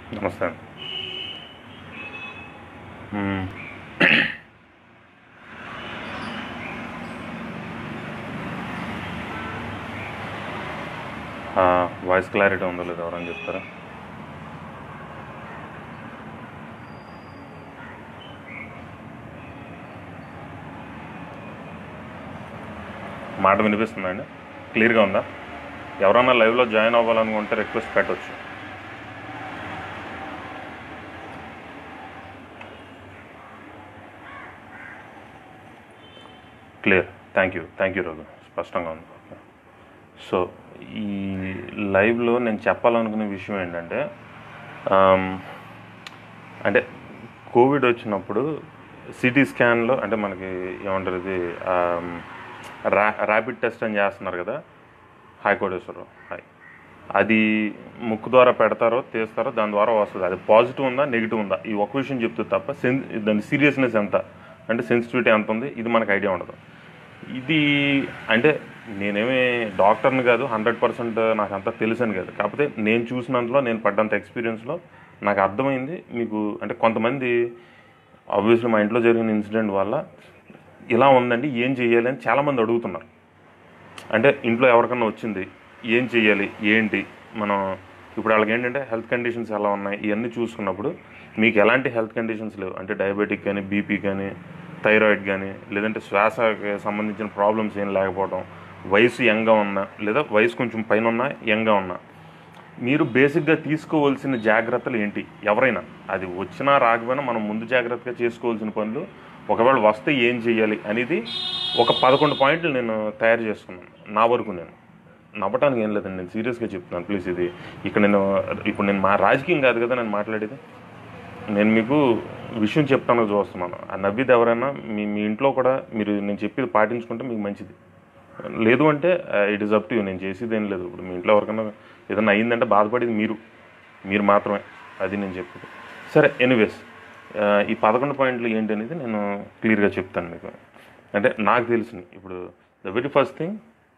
నమస్తే అండి మ్మ్. ఆ, వాయిస్ క్లారిటీ ఉందో లేదో ఎవరైనా చెప్తారా మాట వినిపిస్తుందా అండి క్లియర్గా ఉందా ఎవరైనా లైవ్లో జాయిన్ అవ్వాలనుకుంటే రిక్వెస్ట్ పెట్టవచ్చు clear thank you thank you Raghu స్పష్టంగా ఉంది సో ఈ లైవ్లో నేను చెప్పాలనుకునే విషయం ఏంటంటే ఆమ్, అంటే కోవిడ్ వచ్చినప్పుడు సిటీ స్కాన్లో అంటే మనకి ఏమంటారు ఇది ఆమ్, రా ర్యాపిడ్ టెస్ట్ అని చేస్తున్నారు కదా హైకోటేశ్వరరావు హాయ్ అది ముక్కు ద్వారా పెడతారో తీస్తారో దాని ద్వారా వస్తుంది అది పాజిటివ్ ఉందా నెగిటివ్ ఉందా ఈ ఒక్క విషయం చెప్తుంది తప్ప సెన్ దాని సీరియస్నెస్ ఎంత అంటే సెన్సిటివిటీ ఎంత ఉంది ఇది మనకు ఐడియా ఉండదు ఇది అంటే నేనేమి డాక్టర్ని కాదు హండ్రెడ్ పర్సెంట్ నాకు అంతా తెలుసని కాదు కాకపోతే నేను చూసినంతలో నేను పడ్డంత ఎక్స్పీరియన్స్లో నాకు అర్థమైంది మీకు అంటే కొంతమంది ఆబ్వియస్లీ మా ఇంట్లో జరిగిన ఇన్సిడెంట్ వల్ల ఇలా ఉందండి ఏం చేయాలి అని చాలామంది అడుగుతున్నారు అంటే ఇంట్లో ఎవరికన్నా వచ్చింది ఏం చెయ్యాలి ఏంటి మనం ఇప్పుడు వాళ్ళకి ఏంటంటే హెల్త్ కండిషన్స్ ఎలా ఉన్నాయి ఇవన్నీ చూసుకున్నప్పుడు మీకు ఎలాంటి హెల్త్ కండిషన్స్ లేవు అంటే డయాబెటిక్ కానీ బీపీ కానీ థైరాయిడ్ కానీ లేదంటే శ్వాసకి సంబంధించిన ప్రాబ్లమ్స్ ఏం లేకపోవడం వయసు యంగ్గా ఉన్నా లేదా వయసు కొంచెం పైన ఉన్నా యంగ్గా ఉన్నా మీరు బేసిక్గా తీసుకోవాల్సిన జాగ్రత్తలు ఏంటి ఎవరైనా అది వచ్చినా రాకపోయినా మనం ముందు జాగ్రత్తగా చేసుకోవాల్సిన పనులు ఒకవేళ వస్తే ఏం చేయాలి అనేది ఒక పదకొండు పాయింట్లు నేను తయారు చేసుకున్నాను నా వరకు నేను నవ్వటానికి ఏం లేదండి నేను సీరియస్గా చెప్తున్నాను ప్లీజ్ ఇది ఇక్కడ నేను ఇప్పుడు నేను మా రాజకీయం కాదు కదా నేను మాట్లాడేది నేను మీకు విషయం చెప్తాను చూస్తున్నాను ఆ నవ్విది ఎవరైనా మీ మీ ఇంట్లో కూడా మీరు నేను చెప్పేది పాటించుకుంటే మీకు మంచిది లేదు అంటే it is up to you నేను చేసేది ఏం లేదు ఇప్పుడు మీ ఇంట్లో ఎవరికైనా ఏదైనా అయిందంటే బాధపడేది మీరు మీరు మాత్రమే అది నేను చెప్పేది సరే ఎనీవేస్ ఈ పదకొండు పాయింట్లు ఏంటి అనేది నేను క్లియర్గా చెప్తాను మీకు అంటే నాకు తెలిసింది ఇప్పుడు the very first thing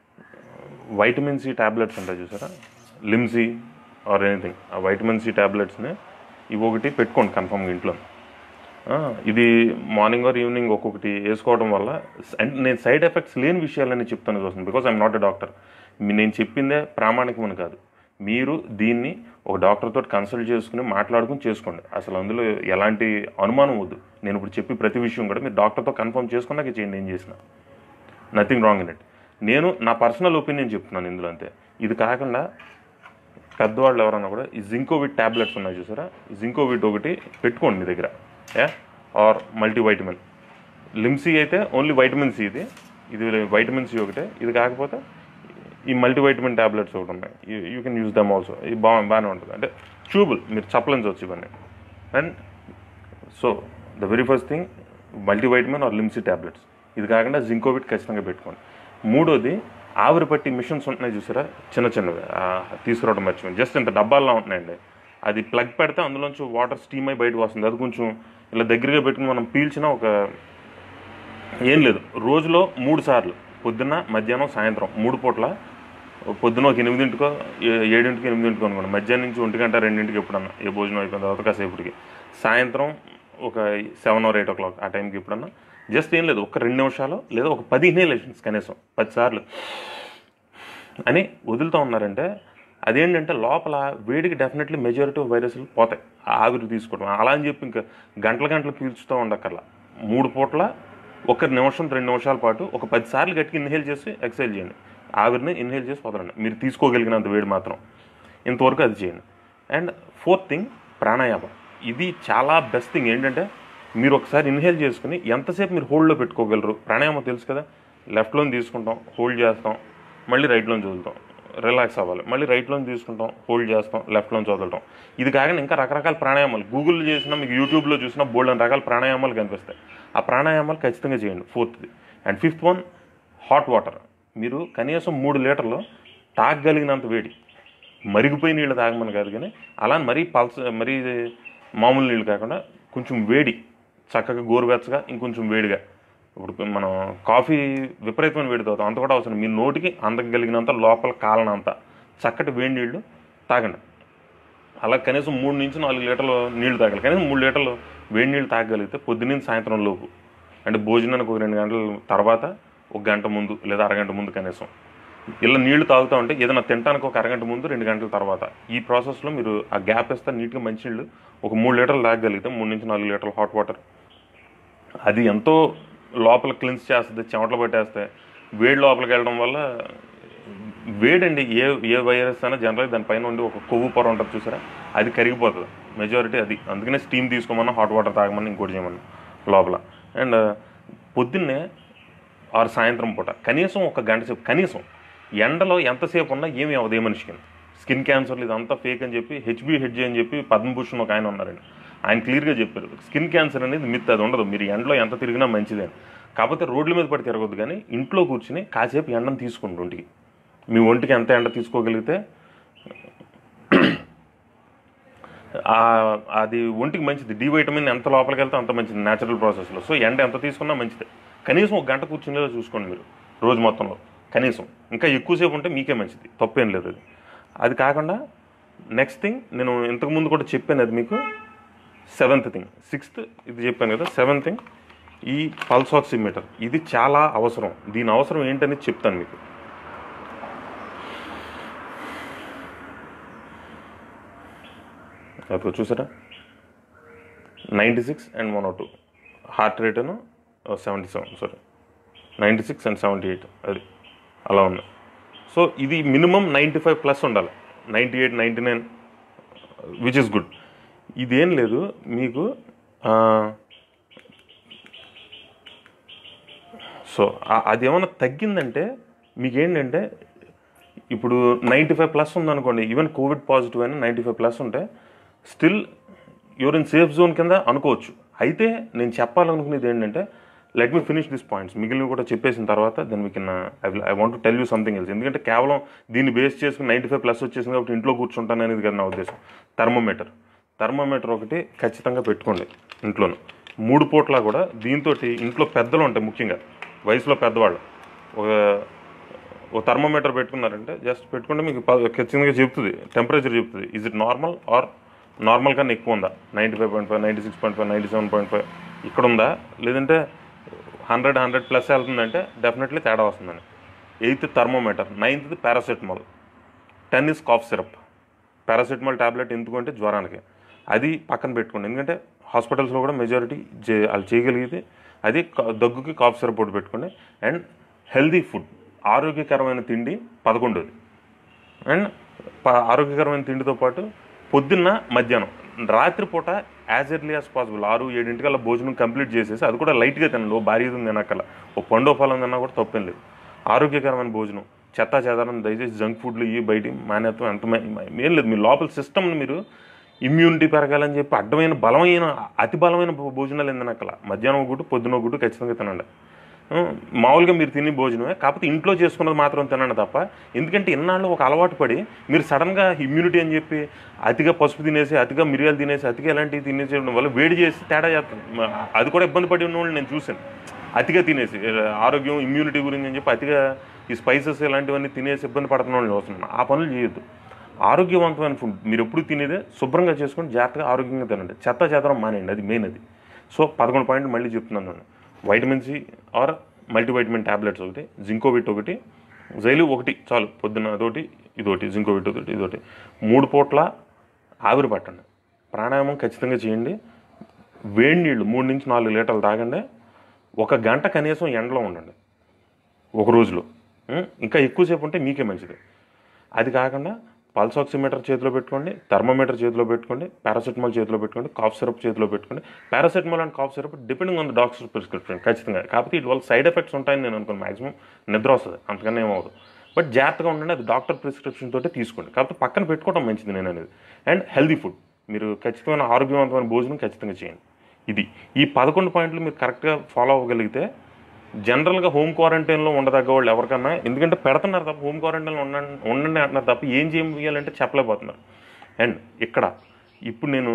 vitamin C tablets ఉంటాయి చూసారా లిమ్సీ ఆర్ ఎనీథింగ్ ఆ వైటమిన్ సి ట్యాబ్లెట్స్ని ఇవి ఒకటి పెట్టుకోండి కన్ఫర్మ్గా ఇంట్లో ఆ, ఇది మార్నింగ్ ఆర్ ఈవినింగ్ ఒక్కొక్కటి వేసుకోవడం వల్ల అండ్ నేను సైడ్ ఎఫెక్ట్స్ లేని విషయాలని చెప్తాను చూస్తాను because I'm not a doctor నేను చెప్పిందే ప్రామాణికమని కాదు మీరు దీన్ని ఒక డాక్టర్ తోటి కన్సల్ట్ చేసుకుని మాట్లాడుకుని చేసుకోండి అసలు అందులో ఎలాంటి అనుమానం వద్దు నేను ఇప్పుడు చెప్పి ప్రతి విషయం కూడా మీరు డాక్టర్తో కన్ఫర్మ్ చేసుకున్నాక చేయండి ఏం చేసిన నథింగ్ రాంగ్ ఇన్ ఇట్ నేను నా పర్సనల్ ఒపీనియన్ చెప్తున్నాను ఇందులో అంతే ఇది కాకుండా పెద్దవాళ్ళు ఎవరన్నా కూడా ఈ జింకోవిట్ ట్యాబ్లెట్స్ ఉన్నాయి చూసారా ఈ జింకోవిట్ ఒకటి పెట్టుకోండి మీ దగ్గర ఏ ఆర్ మల్టీవైటమిన్ లిమ్సీ అయితే ఓన్లీ వైటమిన్ సి ఇది ఇది వైటమిన్ సి ఒకటే ఇది కాకపోతే ఈ మల్టీవైటమిన్ ట్యాబ్లెట్స్ ఒకటి ఉన్నాయి you can use them also ఇది బా బాగానే ఉంటుంది అంటే చూబుల్ మీరు చెప్పలేంచవచ్చు ఇవన్నీ and so the very first thing multivitamin or Limcee tablets ఇది కాకుండా జింకోవిట్ ఖచ్చితంగా పెట్టుకోండి మూడోది ఆవిరి పట్టి మిషన్స్ ఉంటున్నాయి చూసారా చిన్న చిన్నవి ఆ, తీసుకురావడం మర్చిపోయింది జస్ట్ ఇంత డబ్బాల్లో ఉంటున్నాయండి అది ప్లగ్ పెడితే అందులోంచి వాటర్ స్టీమ్ అయి బయటకు వస్తుంది అది కొంచెం ఇలా దగ్గరగా పెట్టుకుని మనం పీల్చిన ఒక ఏం లేదు రోజులో మూడు సార్లు పొద్దున్న మధ్యాహ్నం సాయంత్రం మూడు పూట్ల పొద్దున ఒక ఎనిమిదింటికో ఏ- ఏడింటికి ఎనిమిదింటికో అనుకోండి మధ్యాహ్నం నుంచి ఒంటి గంట రెండింటికి ఎప్పుడన్నా ఏ భోజనం అయిపోయిన తర్వాత కాసేపటికి సాయంత్రం ఒక seven or eight o'clock ఆ టైంకి ఎప్పుడన్నా జస్ట్ ఏం లేదు ఒక రెండు నిమిషాలు లేదా ఒక పది ఇన్హేలేషన్స్ కనీసం పది సార్లు అని వదులుతూ ఉన్నారంటే అదేంటంటే లోపల వేడికి డెఫినెట్లీ మెజారిటీ ఆఫ్ వైరస్లు పోతాయి ఆ ఆవిరి తీసుకోవడం అలా అని చెప్పి ఇంకా గంటల గంటలు పీల్చుతూ ఉండక్కర్లా మూడు పూట్ల ఒక నిమిషం రెండు నిమిషాల పాటు ఒక పది సార్లు గట్టిగా ఇన్హేల్ చేసి ఎక్సైల్ చేయండి ఆవిరిని ఇన్హేల్ చేసి వదలండి మీరు తీసుకోగలిగినంత వేడి మాత్రం ఇంతవరకు అది చేయండి అండ్ ఫోర్త్ థింగ్ ప్రాణాయామం ఇది చాలా బెస్ట్ థింగ్ ఏంటంటే మీరు ఒకసారి ఇన్హేల్ చేసుకుని ఎంతసేపు మీరు హోల్డ్లో పెట్టుకోగలరు ప్రాణాయామం తెలుసు కదా లెఫ్ట్లోని తీసుకుంటాం హోల్డ్ చేస్తాం మళ్ళీ రైట్లోని వదులుతాం రిలాక్స్ అవ్వాలి మళ్ళీ రైట్లోని తీసుకుంటాం హోల్డ్ చేస్తాం లెఫ్ట్లోంచి వదలటం ఇది కాకుండా ఇంకా రకరకాల ప్రాణాయామాలు గూగుల్లో చేసినా మీకు యూట్యూబ్లో చూసినా బోల్డ్ అని రకాల ప్రాణాయామాలు కనిపిస్తాయి ఆ ప్రాణాయామాలు ఖచ్చితంగా చేయండి ఫోర్త్ది and fifth one hot water మీరు కనీసం మూడు లీటర్లు తాగగలిగినంత వేడి మరిగిపోయి నీళ్ళు తాగమని కాదు కానీ అలా మరీ పల్స మరీ మామూలు నీళ్ళు కాకుండా కొంచెం వేడి చక్కగా గోరువెచ్చగా ఇంకొంచెం వేడిగా ఇప్పుడు మనం కాఫీ విపరీతమైన వేడి తాగుతాం అంత కూడా అవసరం మీ నోటికి అందగలిగినంత లోపల కాలనంత చక్కటి వేడి నీళ్ళు తాగండి అలా కనీసం మూడు నుంచి నాలుగు లీటర్లు నీళ్లు తాగాలి కనీసం మూడు లీటర్లు వేడి నీళ్ళు తాగగలిగితే పొద్దున్న సాయంత్రం లోపు అంటే భోజనానికి ఒక రెండు గంటల తర్వాత ఒక గంట ముందు లేదా అరగంట ముందు కనీసం ఇలా నీళ్లు తాగుతూ ఉంటే ఏదైనా తినడానికి ఒక అరగంట ముందు రెండు గంటల తర్వాత ఈ ప్రాసెస్లో మీరు ఆ గ్యాప్ ఇస్తే నీట్గా మంచినీళ్ళు ఒక మూడు లీటర్లు తాగగలిగితే మూడు నుంచి నాలుగు లీటర్లు హాట్ వాటర్ అది ఎంతో లోపల క్లిన్స్ చేస్తుంది చెమటలు పట్టేస్తే వేడి లోపలికి వెళ్ళడం వల్ల వేడండి ఏ ఏ వైరస్ అయినా జనరల్గా దానిపైన ఉండి ఒక కొవ్వు పొర ఉంటుంది చూసారా అది కరిగిపోతుంది మెజారిటీ అది అందుకనే స్టీమ్ తీసుకోమన్నా హాట్ వాటర్ తాగమని ఇంకోటి చేయమన్నా లోపల అండ్ పొద్దున్నే ఆరు సాయంత్రం పూట కనీసం ఒక గంట సేపు కనీసం ఎండలో ఎంతసేపు ఉన్నా ఏమి అవ్వదు ఏ మనిషికి స్కిన్ క్యాన్సర్లు ఇదంతా ఫేక్ అని చెప్పి హెచ్బి హెడ్జి అని చెప్పి పద్మభూషణ్ ఒక ఆయన ఉన్నారండి ఆయన క్లియర్గా చెప్పారు స్కిన్ క్యాన్సర్ అనేది మిత్ అది ఉండదు మీరు ఎండలో ఎంత తిరిగినా మంచిదే అని. కాకపోతే రోడ్ల మీద పడి తిరగొద్దు కానీ ఇంట్లో కూర్చుని కాసేపు ఎండను తీసుకోండి ఒంటికి మీ ఒంటికి ఎంత ఎండ తీసుకోగలిగితే ఆ- అది ఒంటికి మంచిది డి వైటమిన్ ఎంత లోపలికి వెళ్తే అంత మంచిది న్యాచురల్ ప్రాసెస్లో సో ఎండ ఎంత తీసుకున్నా మంచిదే కనీసం ఒక గంట కూర్చునేలా చూసుకోండి మీరు రోజు మొత్తంలో కనీసం ఇంకా ఎక్కువసేపు ఉంటే మీకే మంచిది తప్పేం లేదు అది అది కాకుండా నెక్స్ట్ థింగ్ నేను ఇంతకు ముందు కూడా చెప్పాను అది మీకు సెవెంత్ థింగ్ సిక్స్త్ ఇది చెప్పాను కదా సెవెంత్ థింగ్ ఈ పల్స్ ఆక్సిమీటర్ ఇది చాలా అవసరం దీని అవసరం ఏంటనేది చెప్తాను మీకు అప్పుడు చూసారా ninety six and one two heart రేటును seventy seven sorry ninety six and seventy eight అది అలా ఉంది సో ఇది మినిమం నైంటీ ఫైవ్ ప్లస్ ఉండాలి ninety eight ninety nine which is good ఇదేం లేదు మీకు ఆ, సో ఆ- అది ఏమైనా తగ్గిందంటే మీకు ఏంటంటే ఇప్పుడు నైంటీ ఫైవ్ ప్లస్ ఉందనుకోండి ఈవెన్ కోవిడ్ పాజిటివ్ అయినా నైంటీ ఫైవ్ ప్లస్ ఉంటే still you're in safe zone కింద అనుకోవచ్చు అయితే నేను చెప్పాలనుకునేది ఏంటంటే let me finish this points మిగిలినవి కూడా చెప్పేసిన తర్వాత then we can I I want to tell you something else ఎందుకంటే కేవలం దీన్ని బేస్ చేసుకుని నైంటీ ఫైవ్ ప్లస్ వచ్చేసింది కాబట్టి ఇంట్లో కూర్చుంటాను అనేది కదా నా ఉద్దేశం థర్మోమీటర్ థర్మోమీటర్ ఒకటి ఖచ్చితంగా పెట్టుకోండి ఇంట్లోను మూడు పూట్ల కూడా దీంతో ఇంట్లో పెద్దలు ఉంటాయి ముఖ్యంగా వయసులో పెద్దవాళ్ళు ఒక ఓ థర్మోమీటర్ పెట్టుకున్నారంటే జస్ట్ పెట్టుకుంటే మీకు ప- ఖచ్చితంగా చెప్తుంది టెంపరేచర్ చెప్తుంది is it normal or normal కన్నా ఎక్కువ ఉందా ninety five point five ninety six point five ninety seven point five ఇక్కడ ఉందా లేదంటే హండ్రెడ్ హండ్రెడ్ ప్లస్ వెళ్తుందంటే డెఫినెట్లీ తేడా వస్తుందని eighth thermometer ninth paracetamol ten is cough syrup paracetamol tablet ఎందుకంటే జ్వరానికి అది పక్కన పెట్టుకోండి ఎందుకంటే హాస్పిటల్స్లో కూడా మెజారిటీ వాళ్ళు చేయగలిగితే అది క- దగ్గుకి కాఫ్ సిరప్ ఒకటి పెట్టుకోండి అండ్ హెల్దీ ఫుడ్ ఆరోగ్యకరమైన తిండి పదకొండోది అండ్ ప- ఆరోగ్యకరమైన తిండితో పాటు పొద్దున్న మధ్యాహ్నం రాత్రిపూట యాజ్ ఎర్లీ యాజ్ పాసిబుల్ ఆరు ఏడింటికల్లా భోజనం కంప్లీట్ చేసేసి అది కూడా లైట్గా తినండి ఓ భారీ తినక్కల ఓ పండో ఫలం తిన్నా కూడా తప్పేం లేదు ఆరోగ్యకరమైన భోజనం చెత్త చెదారం దయచేసి జంక్ ఫుడ్లు ఇవి బయట మానేత్వం ఎంత మ- ఏం లేదు మీ లోపల సిస్టమ్ని మీరు ఇమ్యూనిటీ పెరగాలని చెప్పి అడ్డమైన బలమైన అతి బలమైన భో- భోజనాలు ఏందనక్కల మధ్యాహ్నం ఒక గుడ్డు పొద్దున ఒక గుడ్డు ఖచ్చితంగా తినండి ఆ, మామూలుగా మీరు తినే భోజనమే కాకపోతే ఇంట్లో చేసుకున్నది మాత్రం తినండి తప్ప ఎందుకంటే ఇన్నాళ్ళు ఒక అలవాటు పడి మీరు సడన్గా ఇమ్యూనిటీ అని చెప్పి అతిగా పసుపు తినేసి అతిగా మిరియాలు తినేసి అతిగా ఇలాంటివి తినేసేయడం వల్ల వేడి చేసి తేడా చేస్తుంది మ- అది కూడా ఇబ్బంది పడి ఉన్న వాళ్ళు నేను చూశాను అతిగా తినేసి ఆరోగ్యం ఇమ్యూనిటీ గురించి అని చెప్పి అతిగా ఈ స్పైసెస్ ఇలాంటివన్నీ తినేసి ఇబ్బంది పడుతున్న వాళ్ళని చూస్తున్నాను ఆ పనులు చేయొద్దు ఆరోగ్యవంతమైన ఫుడ్ మీరు ఎప్పుడు తినేదే శుభ్రంగా చేసుకొని జాగ్రత్తగా ఆరోగ్యంగా తినండి చెత్త చెదరం మానేయండి అది మెయిన్ అది సో పదకొండు పాయింట్ మళ్ళీ చెప్తున్నాను నేను vitamin C or multivitamin tablets ఒకటి జింకోవిట్ ఒకటి జైలు ఒకటి చాలు పొద్దున్న అదొకటి ఇదొకటి జింకోవిట్ ఒకటి ఇదొకటి మూడు పూట్ల ఆవిరి పట్టండి ప్రాణాయామం ఖచ్చితంగా చేయండి వేడి నీళ్ళు మూడు నుంచి నాలుగు లీటర్లు తాగండి ఒక గంట కనీసం ఎండలో ఉండండి ఒక రోజులో ఉం? ఇంకా ఎక్కువసేపు ఉంటే మీకే మంచిది అది కాకుండా పల్స్ ఆక్సిమీటర్ చేతిలో పెట్టుకోండి థర్మోమీటర్ చేతిలో పెట్టుకోండి పారాసెటమాల్ చేతిలో పెట్టుకోండి కాఫ్ సిరప్ చేతిలో పెట్టుకోండి paracetamol and cough syrup depending on the doctor prescription ఖచ్చితంగా కాకపోతే ఇటు వల్ల సైడ్ ఎఫెక్ట్స్ ఉంటాయని నేను అనుకోను మాక్సిమం నిద్ర వస్తుంది అంతకన్నా ఏమవుతుంది బట్ జాగ్రత్తగా ఉండండి అది డాక్టర్ ప్రిస్క్రిప్షన్ తోటే తీసుకోండి కాకపోతే పక్కన పెట్టుకోవడం మంచిది నేను అనేది అండ్ హెల్దీ ఫుడ్ మీరు ఖచ్చితమైన ఆరోగ్యవంతమైన భోజనం ఖచ్చితంగా చేయండి ఇది ఈ పదకొండు పాయింట్లు మీరు కరెక్ట్గా ఫాలో అవ్వగలిగితే జనరల్గా హోమ్ క్వారంటైన్లో ఉండదగ్గ వాళ్ళు ఎవరికన్నా ఎందుకంటే పెడుతున్నారు తప్ప హోమ్ క్వారంటైన్లో ఉండండి ఉండండి అంటున్నారు తప్ప ఏం చేయాలంటే చెప్పలేకపోతున్నారు అండ్ ఇక్కడ ఇప్పుడు నేను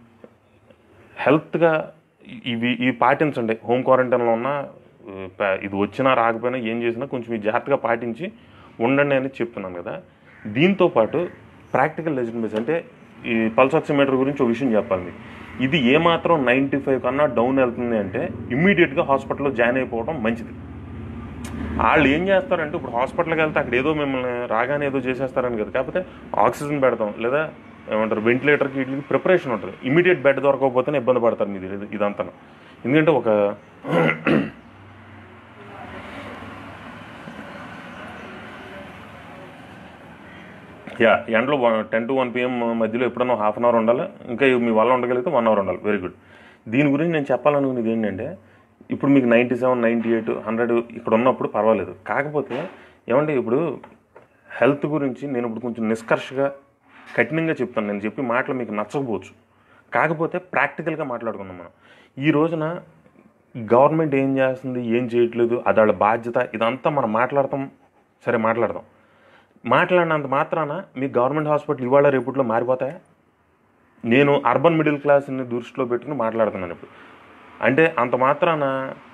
హెల్త్గా ఇవి ఇవి పాటించండి హోమ్ క్వారంటైన్లో ఉన్న ఆ, ప- ఇది వచ్చినా రాకపోయినా ఏం చేసినా కొంచెం ఈ జాగ్రత్తగా పాటించి ఉండండి అని చెప్తున్నాను కదా దీంతో పాటు ప్రాక్టికల్ లెజన్ బేస్ అంటే ఈ పల్స్ ఆక్సిమీటర్ గురించి ఒక విషయం చెప్పాలి మీకు ఇది ఏమాత్రం నైంటీ ఫైవ్ కన్నా డౌన్ వెళ్తుంది అంటే ఇమ్మీడియట్గా హాస్పిటల్లో జాయిన్ అయిపోవడం మంచిది వాళ్ళు ఏం చేస్తారంటే ఇప్పుడు హాస్పిటల్కి వెళ్తే అక్కడ ఏదో మిమ్మల్ని రాగానే ఏదో చేసేస్తారని కదా కాకపోతే ఆక్సిజన్ పెడతాం లేదా ఏమంటారు వెంటిలేటర్కి వీటికి ప్రిపరేషన్ ఉంటుంది ఇమీడియట్ బెడ్ దొరకకపోతేనే ఇబ్బంది పడతారు మీది ఇదంతా ఎందుకంటే ఒక యా ఎండలో టెన్ టు వన్ పిఎం మధ్యలో ఎప్పుడన్నా హాఫ్ అన్ అవర్ ఉండాలి ఇంకా మీ వల్ల ఉండగలిగితే వన్ అవర్ ఉండాలి వెరీ గుడ్ దీని గురించి నేను చెప్పాలనుకునేది ఏంటంటే ఇప్పుడు మీకు ninety seven ninety eight hundred ఇక్కడ ఉన్నప్పుడు పర్వాలేదు కాకపోతే ఏమంటే ఇప్పుడు హెల్త్ గురించి నేను ఇప్పుడు కొంచెం నిష్కర్షగా కఠినంగా చెప్తాను నేను చెప్పి మాటలు మీకు నచ్చకపోవచ్చు కాకపోతే ప్రాక్టికల్గా మాట్లాడుకుందాం మనం ఈ రోజున గవర్నమెంట్ ఏం చేస్తుంది ఏం చేయట్లేదు అది వాళ్ళ బాధ్యత ఇదంతా మనం మాట్లాడతాం సరే మాట్లాడదాం మాట్లాడినంత మాత్రాన మీ గవర్నమెంట్ హాస్పిటల్ ఇవాళ రేపట్లో మారిపోతాయా నేను అర్బన్ మిడిల్ క్లాస్ని దృష్టిలో పెట్టుకుని మాట్లాడుతున్నాను ఇప్పుడు అంటే అంత మాత్రాన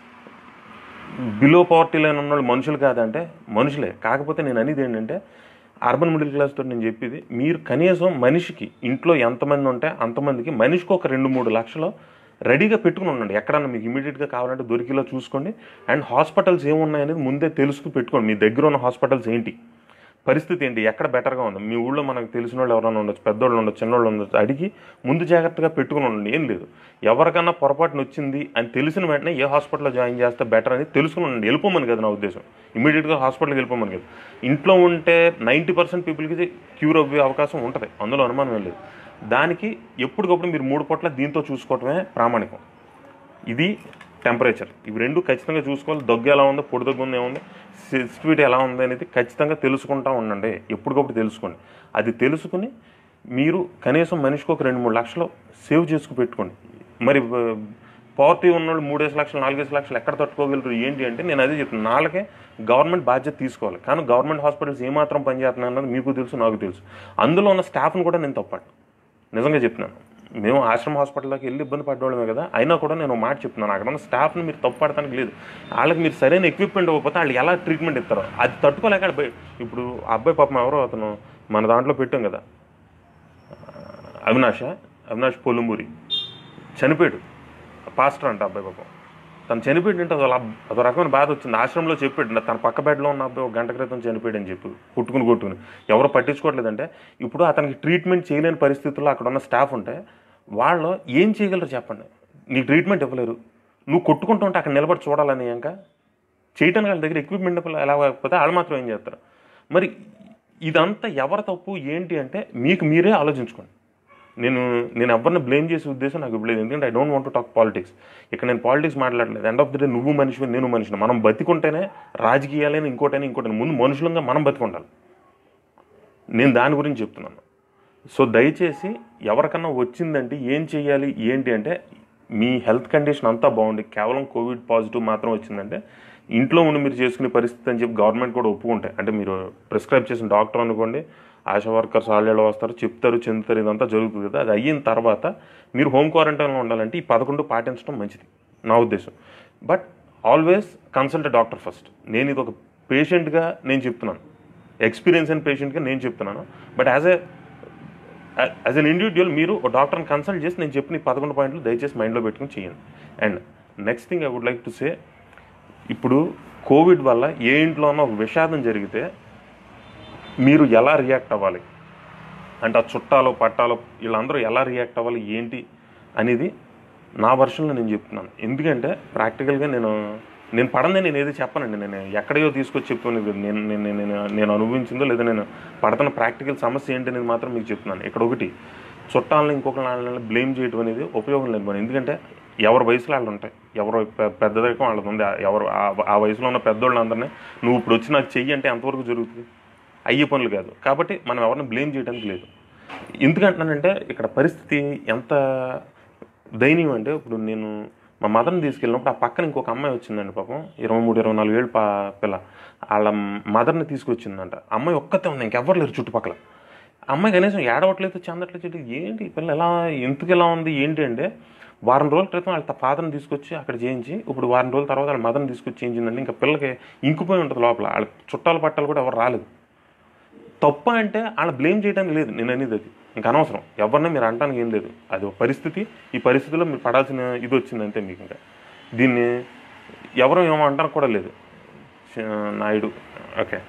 బిలో పవర్టీ లైన్ ఉన్న వాళ్ళు మనుషులు కాదంటే మనుషులే కాకపోతే నేను అనేది ఏంటంటే అర్బన్ మిడిల్ క్లాస్ తోటి నేను చెప్పేది మీరు కనీసం మనిషికి ఇంట్లో ఎంతమంది ఉంటే అంతమందికి మనిషికి ఒక రెండు మూడు లక్షలు రెడీగా పెట్టుకుని ఉండండి ఎక్కడన్నా మీకు ఇమీడియట్గా కావాలంటే దొరికిలో చూసుకోండి అండ్ హాస్పిటల్స్ ఏమున్నాయనేది ముందే తెలుసుకు పెట్టుకోండి మీ దగ్గర ఉన్న హాస్పిటల్స్ ఏంటి పరిస్థితి ఏంటి ఎక్కడ బెటర్గా ఉంది మీ ఊళ్ళో మనకు తెలిసిన వాళ్ళు ఎవరైనా ఉండొచ్చు పెద్దోళ్ళు ఉండొచ్చు చిన్నోళ్ళు ఉండొచ్చు అడిగి ముందు జాగ్రత్తగా పెట్టుకుని ఉండండి ఏం లేదు ఎవరికన్నా పొరపాటున వచ్చింది అని తెలిసిన వెంటనే ఏ హాస్పిటల్లో జాయిన్ చేస్తే బెటర్ అని తెలుసుకుని ఉండండి వెళ్ళిపోమని కదా నా ఉద్దేశం ఇమీడియట్గా హాస్పిటల్కి వెళ్ళిపోమని కదా ఇంట్లో ఉంటే నైంటీ పర్సెంట్ పీపుల్కి క్యూర్ అవ్వే అవకాశం ఉంటుంది అందులో అనుమానం ఏం లేదు దానికి ఎప్పటికప్పుడు మీరు మూడు పూట్ల దీంతో చూసుకోవటమే ప్రామాణికం ఇది టెంపరేచర్ ఇవి రెండు ఖచ్చితంగా చూసుకోవాలి దగ్గు ఎలా ఉందో పొడి దగ్గు ఉందో ఏముంది సెన్సిటివిటీ ఎలా ఉంది అనేది ఖచ్చితంగా తెలుసుకుంటా ఉండండి ఎప్పటికప్పుడు తెలుసుకోండి అది తెలుసుకుని మీరు కనీసం మనిషికి ఒక రెండు మూడు లక్షలు సేవ్ చేసుకు పెట్టుకోండి మరి పావర్టీ ఉన్నోళ్ళు మూడేసి లక్షలు నాలుగేసి లక్షలు ఎక్కడ తట్టుకోగలరు ఏంటి అంటే నేను అదే చెప్తున్నాను నాలుగే గవర్నమెంట్ బాధ్యత తీసుకోవాలి కానీ గవర్నమెంట్ హాస్పిటల్స్ ఏమాత్రం పనిచేస్తున్నాయి అన్నది మీకు తెలుసు నాకు తెలుసు అందులో ఉన్న స్టాఫ్ని కూడా నేను తప్పాను నిజంగా చెప్తున్నాను మేము ఆశ్రమ హాస్పిటల్లోకి వెళ్ళి ఇబ్బంది పడ్డోళ్ళమే కదా అయినా కూడా నేను ఒక మాట చెప్తున్నాను అక్కడ ఉన్న స్టాఫ్ని మీరు తప్పు పడటానికి లేదు వాళ్ళకి మీరు సరైన ఎక్విప్మెంట్ ఇవ్వకపోతే వాళ్ళు ఎలా ట్రీట్మెంట్ ఇస్తారో అది తట్టుకోలేక ఆడ బయ- ఇప్పుడు ఆ అబ్బాయి పాపం ఎవరో అతను మన దాంట్లో పెట్టాం కదా అవినాష అవినాష్ పొలుమూరి చనిపోయాడు పాస్టర్ అంట అబ్బాయి పాపం తను చనిపోయాడు అంటే అసలు అబ్- అదో రకమైన బాధ వచ్చింది ఆశ్రమంలో చెప్పాడు తన పక్క బెడ్లో ఉన్న అబ్బాయి ఒక గంట క్రితం చనిపోయాడు అని చెప్పి కొట్టుకుని కొట్టుకుని ఎవరు పట్టించుకోవట్లేదంటే ఇప్పుడు అతనికి ట్రీట్మెంట్ చేయలేని పరిస్థితుల్లో అక్కడ ఉన్న స్టాఫ్ ఉంటే వాళ్ళు ఏం చేయగలరు చెప్పండి నీకు ట్రీట్మెంట్ ఇవ్వలేరు నువ్వు కొట్టుకుంటూ ఉంటే అక్కడ నిలబడి చూడాలని ఇంకా చేయటానికి వాళ్ళ దగ్గర ఎక్విప్మెంట్ ఎలా లేకపోతే వాళ్ళు మాత్రం ఏం చేస్తారు మరి ఇదంతా ఎవరి తప్పు ఏంటి అంటే మీకు మీరే ఆలోచించుకోండి నేను నేను ఎవరిని బ్లేమ్ చేసే ఉద్దేశం నాకు ఇప్పుడు లేదు ఎందుకంటే I don't want to talk politics ఇక్కడ నేను పాలిటిక్స్ మాట్లాడలేదు ఎండ్ ఆఫ్ ది డే నువ్వు మనిషివి నేను మనిషిని మనం బతికుంటేనే రాజకీయాలైనా ఇంకోటైనా ఇంకోటైనా ముందు మనుషులంగా మనం బతికుండాలి నేను దాని గురించి చెప్తున్నాను సో దయచేసి ఎవరికన్నా వచ్చిందంటే ఏం చేయాలి ఏంటి అంటే మీ హెల్త్ కండిషన్ అంతా బాగుంది కేవలం కోవిడ్ పాజిటివ్ మాత్రం వచ్చిందంటే ఇంట్లో ఉండి మీరు చేసుకునే పరిస్థితి అని చెప్పి గవర్నమెంట్ కూడా ఒప్పుకుంటాయి అంటే మీరు ప్రిస్క్రైబ్ చేసిన డాక్టర్ అనుకోండి ఆశా వర్కర్స్ వాళ్ళు వస్తారు చెప్తారు చెందుతారు ఇదంతా జరుగుతుంది కదా అది అయిన తర్వాత మీరు హోమ్ క్వారంటైన్లో ఉండాలంటే ఈ పదకొండు పాటించడం మంచిది నా ఉద్దేశం but always consult doctor first నేను ఇది ఒక పేషెంట్గా నేను చెప్తున్నాను ఎక్స్పీరియన్స్ అయిన పేషెంట్గా నేను చెప్తున్నాను but as a as an individual మీరు ఒక డాక్టర్ని కన్సల్ట్ చేసి నేను చెప్పిన ఈ పదకొండు పాయింట్లు దయచేసి మైండ్లో పెట్టుకుని చేయండి and next thing I would like to say ఇప్పుడు కోవిడ్ వల్ల ఏ ఇంట్లోనో ఒక విషాదం జరిగితే మీరు ఎలా రియాక్ట్ అవ్వాలి అంటే ఆ చుట్టాలు పట్టాలు వీళ్ళందరూ ఎలా రియాక్ట్ అవ్వాలి ఏంటి అనేది నా వర్షన్లో నేను చెప్తున్నాను ఎందుకంటే ప్రాక్టికల్గా నేను నేను పడందే నేను ఏది చెప్పనండి నేను ఎక్కడయో తీసుకొచ్చి చెప్తున్నది నేను నేను నేను నేను- నేను అనుభవించిందో లేదా నేను పడుతున్న ప్రాక్టికల్ సమస్య ఏంటి అనేది మాత్రం మీకు చెప్తున్నాను ఇక్కడ ఒకటి చుట్టాలను ఇంకొక వాళ్ళని బ్లేమ్ చేయడం అనేది ఉపయోగం లేదు మనం ఎందుకంటే ఎవరి వయసులో వాళ్ళు ఉంటాయి ఎవరు పె- పెద్ద దగ్గర వాళ్ళది ఉంది ఎవరు ఆ- ఆ వయసులో ఉన్న పెద్దోళ్ళందరినీ నువ్వు ఇప్పుడు వచ్చి నాకు చెయ్యి అంటే ఎంతవరకు జరుగుతుంది అయ్యే పనులు కాదు కాబట్టి మనం ఎవరిని బ్లేమ్ చేయడానికి లేదు ఎందుకంటున్నానంటే ఇక్కడ పరిస్థితి ఎంత దయనీయం అంటే ఇప్పుడు నేను మా మదర్ని తీసుకెళ్ళినప్పుడు ఆ పక్కన ఇంకొక అమ్మాయి వచ్చిందండి పాపం ఇరవై మూడు ఇరవై నాలుగు ఏళ్ళు పా పిల్ల వాళ్ళ మదర్ని తీసుకొచ్చిందంట అమ్మాయి ఒక్కతే ఉంది ఇంకెవ్వరు లేరు చుట్టుపక్కల అమ్మాయి కనీసం ఏడవట్లేదు చెందట్లేదు ఏంటి ఈ పిల్ల ఎలా ఎందుకు ఎలా ఉంది ఏంటి అంటే వారం రోజుల క్రితం వాళ్ళ ఫాదర్ని తీసుకొచ్చి అక్కడ చేయించి ఇప్పుడు వారం రోజుల తర్వాత వాళ్ళ మదర్ని తీసుకొచ్చి చేయించిందంటే ఇంకా పిల్లకి ఇంకిపోయి ఉంటుంది లోపల వాళ్ళ చుట్టాల పట్టాలు కూడా ఎవరు రాలేదు తప్ప అంటే వాళ్ళ బ్లేమ్ చేయడానికి లేదు నేను అనేది అది ఇంకా అనవసరం ఎవరిని మీరు అంటానికి ఏం లేదు అది ఒక పరిస్థితి ఈ పరిస్థితిలో మీరు పడాల్సిన ఇది వచ్చింది అంతే మీకు ఇంకా దీన్ని ఎవరు ఏమో అంటానికి కూడా లేదు చ- నాయుడు ఓకే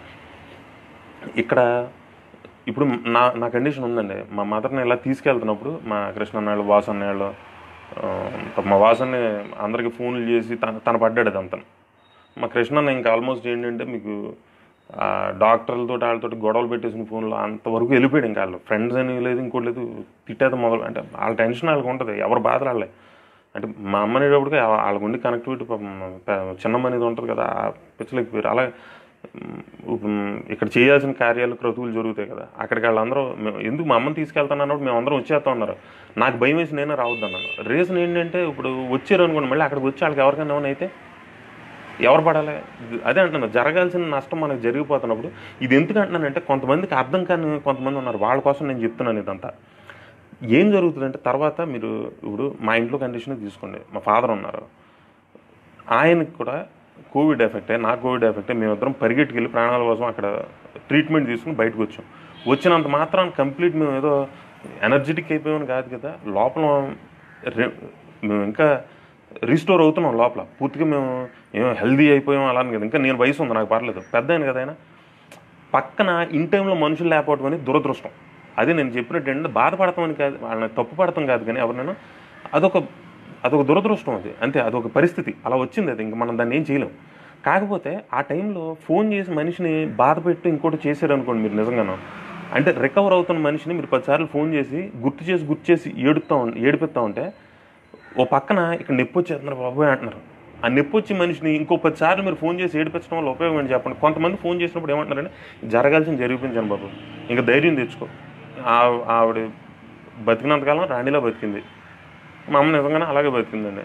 ఇక్కడ ఇప్పుడు నా నా కండిషన్ ఉందండి మా మదర్ని ఇలా తీసుకెళ్తున్నప్పుడు మా కృష్ణ అన్నాళ్ళు వాసు అన్నాళ్ళు ఆ, మా వాసన్ని అందరికి ఫోన్లు చేసి తన తన పడ్డాడు అదంతా మా కృష్ణ ఇంకా ఆల్మోస్ట్ ఏంటంటే మీకు ఆ డాక్టర్లతో వాళ్ళతో గొడవలు పెట్టేసిన ఫోన్లో అంతవరకు వెళ్ళిపోయాడు ఇంకా వాళ్ళు ఫ్రెండ్స్ అని లేదు ఇంకోటి లేదు తిట్టేది మొదలు అంటే వాళ్ళ టెన్షన్ వాళ్ళకి ఉంటుంది ఎవరు బాధ వాళ్ళే అంటే మా అమ్మ అనేటప్పటికి ఆ- వాళ్ళకు ఉండి కనెక్టివిటీ పాపం ప- చిన్నమ్మ అనేది ఉంటుంది కదా ఆ పిచ్చలకి పేరు అలా ఉమ్, ఇప్పుడు ఇక్కడ చేయాల్సిన కార్యాలు క్రతువులు జరుగుతాయి కదా అక్కడికి వాళ్ళందరూ మేము- ఎందుకు మా అమ్మని తీసుకెళ్తాను అన్నప్పుడు మేము అందరం వచ్చేస్తా ఉన్నారు నాకు భయం వేసి నేనే రావద్దు అన్నాను రీజన్ ఏంటంటే ఇప్పుడు వచ్చారు అనుకోండి మళ్ళీ అక్కడికి వచ్చి వాళ్ళకి ఎవరికైనా ఏమైనా అయితే ఎవరు పడాలి ఇది- అదే అంటున్నాను జరగాల్సిన నష్టం మనకు జరిగిపోతున్నప్పుడు ఇది ఎందుకు అంటున్నానంటే కొంతమందికి అర్థం కాని కొంతమంది ఉన్నారు వాళ్ళ కోసం నేను చెప్తున్నాను ఇదంతా ఏం జరుగుతుందంటే తర్వాత మీరు ఇప్పుడు మా ఇంట్లో కండిషన్ తీసుకోండి మా ఫాదర్ ఉన్నారు ఆయనకి కూడా కోవిడ్ ఎఫెక్టే నా కోవిడ్ ఎఫెక్టే మేమిద్దరం పరిగెట్టుకెళ్ళి ప్రాణాల కోసం అక్కడ ట్రీట్మెంట్ తీసుకుని బయటకు వచ్చాం వచ్చినంత మాత్రం కంప్లీట్ మేము ఏదో ఎనర్జెటిక్ అయిపోయామని కాదు కదా లోపల రె- మేము ఇంకా రీస్టోర్ అవుతున్నాం లోపల పూర్తిగా మేము ఏమో హెల్దీ అయిపోయాం అలా అని కదా ఇంకా నేను వయసు ఉంది నాకు పర్లేదు పెద్ద ఆయన కదా ఆయన పక్కన ఇన్ టైంలో మనుషులు లేకపోవడం అనేది దురదృష్టం అదే నేను చెప్పినట్టు ఏంటంటే బాధపడతామని కాదు వాళ్ళని తప్పు పడతాం కాదు కానీ ఎవరినైనా అదొక అదొక దురదృష్టం అది అంతే అదొక పరిస్థితి అలా వచ్చింది అది ఇంకా మనం దాన్ని ఏం చేయలేం కాకపోతే ఆ టైంలో ఫోన్ చేసి మనిషిని బాధ పెట్టి ఇంకోటి చేశారు అనుకోండి మీరు నిజంగాను అంటే రికవర్ అవుతున్న మనిషిని మీరు పదిసార్లు ఫోన్ చేసి గుర్తు చేసి గుర్తు చేసి ఏడుస్తూ ఉం ఏడిపిస్తూ ఉంటే ఓ పక్కన ఇక్కడ నొప్పి వచ్చేస్తున్నారు బాబోయ్ అంటున్నారు ఆ నొప్పి వచ్చి మనిషిని ఇంకో పదిసార్లు మీరు ఫోన్ చేసి ఏడిపించడం వల్ల ఉపయోగం ఏంటి చెప్పండి కొంతమంది ఫోన్ చేసినప్పుడు ఏమంటున్నారంటే జరగాల్సిన జరిపించాను బాబు ఇంకా ధైర్యం తెచ్చుకో ఆ- ఆవిడ బతికినంతకాలం రాణిలా బతికింది మా అమ్మ నిజంగానే అలాగే బతికిందండి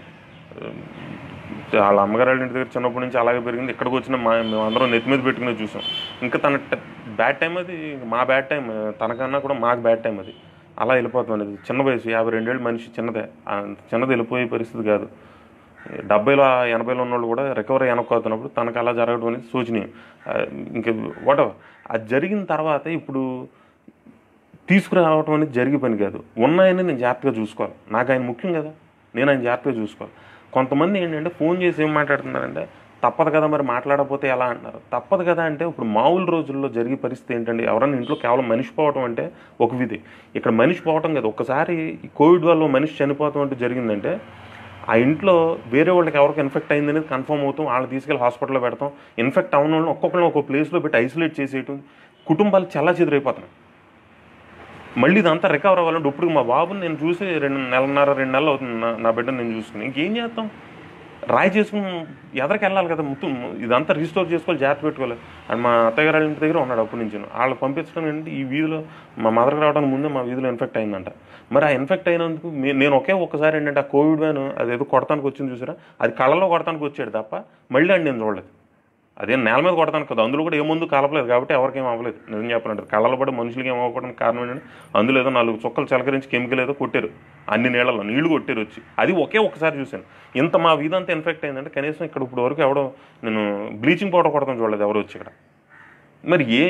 వాళ్ళ అమ్మగారు వాళ్ళ ఇంటి దగ్గర చిన్నప్పటి నుంచి అలాగే పెరిగింది ఇక్కడికి వచ్చిన మా మేము అందరం నెత్తి మీద పెట్టుకునే చూసాం ఇంకా తన బ్యాడ్ టైం అది మా బ్యాడ్ టైం తనకన్నా కూడా మాకు బ్యాడ్ టైం అది అలా వెళ్ళిపోతుంది అది చిన్న వయసు యాభై రెండేళ్ళు మనిషి చిన్నదే ఆ చిన్నది వెళ్ళిపోయే పరిస్థితి కాదు డెబ్బైలో ఎనభైలో ఉన్నోళ్ళు కూడా రికవరీ వెనక్కి తనకు అలా జరగడం అనేది శోచనీయం ఆ, ఇంకా వాట్ అది జరిగిన తర్వాత ఇప్పుడు తీసుకురావటం అనేది జరిగే పని కాదు ఉన్నాయని నేను జాగ్రత్తగా చూసుకోవాలి నాకు ఆయన ముఖ్యం కదా నేను ఆయన జాగ్రత్తగా చూసుకోవాలి కొంతమంది ఏంటంటే ఫోన్ చేసి ఏం మాట్లాడుతున్నారంటే తప్పదు కదా మరి మాట్లాడకపోతే ఎలా అంటున్నారు తప్పదు కదా అంటే ఇప్పుడు మామూలు రోజుల్లో జరిగే పరిస్థితి ఏంటంటే ఎవరైనా ఇంట్లో కేవలం మనిషి పోవటం అంటే ఒక విధి ఇక్కడ మనిషి పోవటం కదా ఒక్కసారి ఈ కోవిడ్ వల్ల మనిషి చనిపోవటం అంటే జరిగిందంటే ఆ ఇంట్లో వేరే వాళ్ళకి ఎవరికి ఇన్ఫెక్ట్ అయింది అనేది కన్ఫర్మ్ అవుతాం వాళ్ళని తీసుకెళ్ళి హాస్పిటల్లో పెడతాం ఇన్ఫెక్ట్ అవున వాళ్ళని ఒక్కొక్కరిని ఒక్కొక్క ప్లేస్లో పెట్టి ఐసోలేట్ చేసేయటం కుటుంబాలు చాలా చెదిరైపోతున్నాయి మళ్ళీ ఇదంతా రికవర్ అవ్వాలంటే ఇప్పుడు మా బాబుని నేను చూసి రెండు నెలన్నర రెండు నెలలు అవుతుంది నా నా బిడ్డను నేను చూసుకుని ఇంకేం చేస్తాం రాయి చేసుకుని ఎదరికి వెళ్ళాలి కదా మొత్తం ఇదంతా రీస్టోర్ చేసుకోవాలి జాగ్రత్త పెట్టుకోవాలి అండ్ మా అత్తయ్య గారి ఇంటి దగ్గర ఉన్నాడు అప్పటి నుంచి వాళ్ళు పంపించడం ఏంటి ఈ వీధిలో మా మదర్కి రావడానికి ముందే మా వీధిలో ఇన్ఫెక్ట్ అయిందంట మరి ఆ ఇన్ఫెక్ట్ అయినందుకు మే- నేను ఒకే ఒక్కసారి ఏంటంటే ఆ కోవిడ్ వ్యాన్ అదేదో కొడతానికి వచ్చింది చూసారా అది కళ్ళలో కొడతానికి వచ్చాడు తప్ప మళ్ళీ అండి నేను చూడలేదు అదే నేల మీద కొడతాను కదా అందులో కూడా ఏ ముందు కలపలేదు కాబట్టి ఎవరికి ఏం అవ్వలేదు నిజం చెప్పాలంటే కళ్ళలో పడి మనుషులకి ఏం అవ్వకపోవడానికి కారణం ఏంటంటే అందులో ఏదో నాలుగు చుక్కలు చిలకరించి కెమికల్ ఏదో కొట్టారు అన్ని నీళ్ళలో నీళ్లు కొట్టారు వచ్చి అది ఒకే ఒక్కసారి చూశాను ఇంత మా వీధి అంతా ఇన్ఫెక్ట్ అయిందంటే కనీసం ఇక్కడ ఇప్పుడు వరకు ఎవడో నేను బ్లీచింగ్ పౌడర్ కొడతాను చూడలేదు ఎవరు వచ్చి ఇక్కడ మరి ఏ